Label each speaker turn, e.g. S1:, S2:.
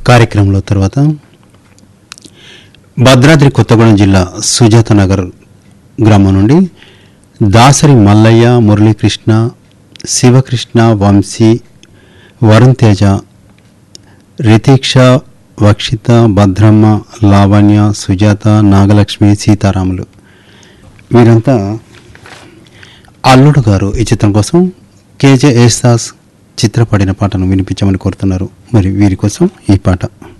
S1: కార్యక్రమంలో తర్వాత భద్రాద్రి కొత్తగూడెం జిల్లా సుజాత నగర్ గ్రామం నుండి దాసరి మల్లయ్య మురళీకృష్ణ శివకృష్ణ వంశీ వరుణ్ తేజ రితీక్ష వక్షిత భద్రమ్మ లావణ్య సుజాత నాగలక్ష్మి సీతారాములు వీరంతా అల్లుడు గారు ఈ చిత్రం కోసం కేజే యేసుదాస్ చిత్రపడిన పాటను వినిపించమని కోరుతున్నారు మరి వీరి కోసం ఈ పాట